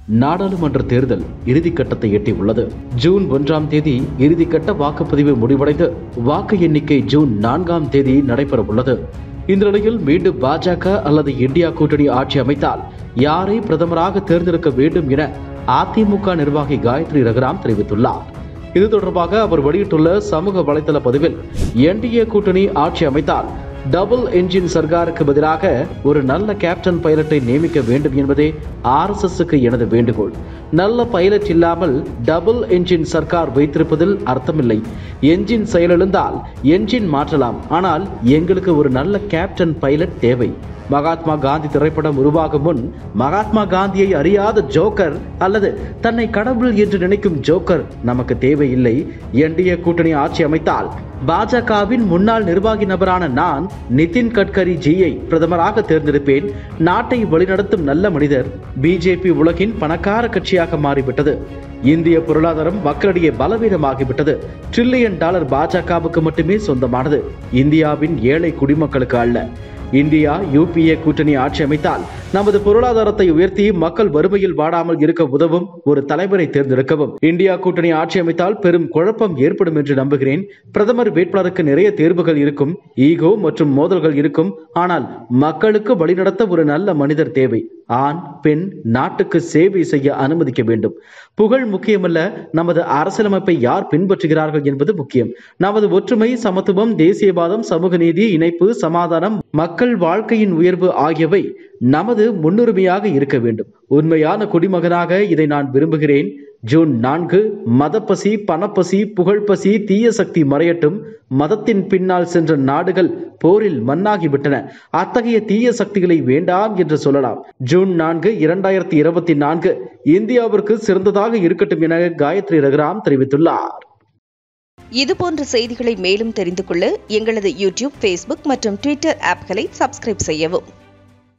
நாடாளுமன்ற தேர்தல் இறுதிக்கட்டத்தை எட்டியுள்ளது ஜூன் ஒன்றாம் தேதி இறுதிக்கட்ட வாக்குப்பதிவு முடிவடைந்து வாக்கு எண்ணிக்கை ஜூன் நான்காம் தேதி நடைபெறவுள்ளது இந்த நிலையில் மீண்டும் பாஜக அல்லது இந்தியா கூட்டணி ஆட்சி அமைத்தால் யாரை பிரதமராக தேர்ந்தெடுக்க வேண்டும் என அதிமுக நிர்வாகி காயத்ரி ரகுராம் தெரிவித்துள்ளார் இது தொடர்பாக அவர் வெளியிட்டுள்ள சமூக வலைதள பதிவில் என்டிஏ கூட்டணி ஆட்சி அமைத்தால் டபுள் என்ஜின் சர்க்காருக்கு பதிலாக ஒரு நல்ல கேப்டன் பைலட்டை நியமிக்க வேண்டும் என்பதே ஆர்எஸ்எஸ்க்கு எனது வேண்டுகோள் நல்ல பைலட் இல்லாமல் டபுள் என்ஜின் சர்க்கார் வைத்திருப்பதில் அர்த்தமில்லை என்ஜின் செயலிழந்தால் என்ஜின் மாற்றலாம் ஆனால் எங்களுக்கு ஒரு நல்ல கேப்டன் பைலட் தேவை மகாத்மா காந்தி திரைப்படம் உருவாகும் முன் மகாத்மா காந்தியை அறியாத ஜோக்கர் அல்லது தன்னை கடவுள் என்று நினைக்கும் ஜோக்கர் நமக்கு தேவையில்லை என்டிஏ கூட்டணி ஆட்சி அமைத்தால் பாஜகவின் முன்னாள் நிர்வாகி நபரான நான் நிதின் கட்கரி ஜியை பிரதமராக தேர்ந்தெடுப்பேன் நாட்டை வழிநடத்தும் நல்ல மனிதர் பிஜேபி உலகின் பணக்கார கட்சியாக மாறிவிட்டது இந்திய பொருளாதாரம் மக்களிடையே பலவீனமாகிவிட்டது ட்ரில்லியன் டாலர் பாஜகவுக்கு மட்டுமே சொந்தமானது இந்தியாவின் ஏழை குடிமக்களுக்கு அல்ல இந்தியா யூபிஏ கூட்டணி ஆட்சி அமைத்தால் நமது பொருளாதாரத்தை உயர்த்தி மக்கள் வறுமையில் வாடாமல் இருக்க உதவும் ஒரு தலைவரை தேர்ந்தெடுக்கவும் இந்தியா கூட்டணி ஆட்சி அமைத்தால் பெரும் குழப்பம் ஏற்படும் என்று நம்புகிறேன் பிரதமர் வேட்பாளருக்கு நிறைய தேர்வுகள் இருக்கும் ஈகோ மற்றும் மோதல்கள் இருக்கும் ஆனால் மக்களுக்கு வழிநடத்த ஒரு நல்ல மனிதர் தேவை ஆண் பெண் நாட்டுக்கு சேவை செய்ய அனுமதிக்க வேண்டும் புகழ் முக்கியமல்ல நமது அரசியலமைப்பை யார் பின்பற்றுகிறார்கள் என்பது முக்கியம் நமது ஒற்றுமை சமத்துவம் தேசியவாதம் சமூக நீதி இணைப்பு சமாதானம் மக்கள் வாழ்க்கையின் உயர்வு ஆகியவை நமது முன்னுரிமையாக இருக்க வேண்டும் உண்மையான குடிமகனாக இதை நான் விரும்புகிறேன் ஜூன் நான்கு மதப்பசி பணப்பசி புகழ்ப்பசி தீய சக்தி மறையட்டும் மதத்தின் பின்னால் சென்ற நாடுகள் போரில் மண்ணாகிவிட்டன அத்தகைய தீய சக்திகளை வேண்டாம் என்று சொல்லலாம் ஜூன் நான்கு இரண்டாயிரத்தி இருபத்தி நான்கு இந்தியாவிற்கு சிறந்ததாக இருக்கட்டும் என காயத்ரி ரகுராம் தெரிவித்துள்ளார் இதுபோன்ற செய்திகளை மேலும் தெரிந்து கொள்ள எங்களது யூடியூப் ஃபேஸ்புக் மற்றும் ட்விட்டர் ஆப்களை சப்ஸ்கிரைப் செய்யவும்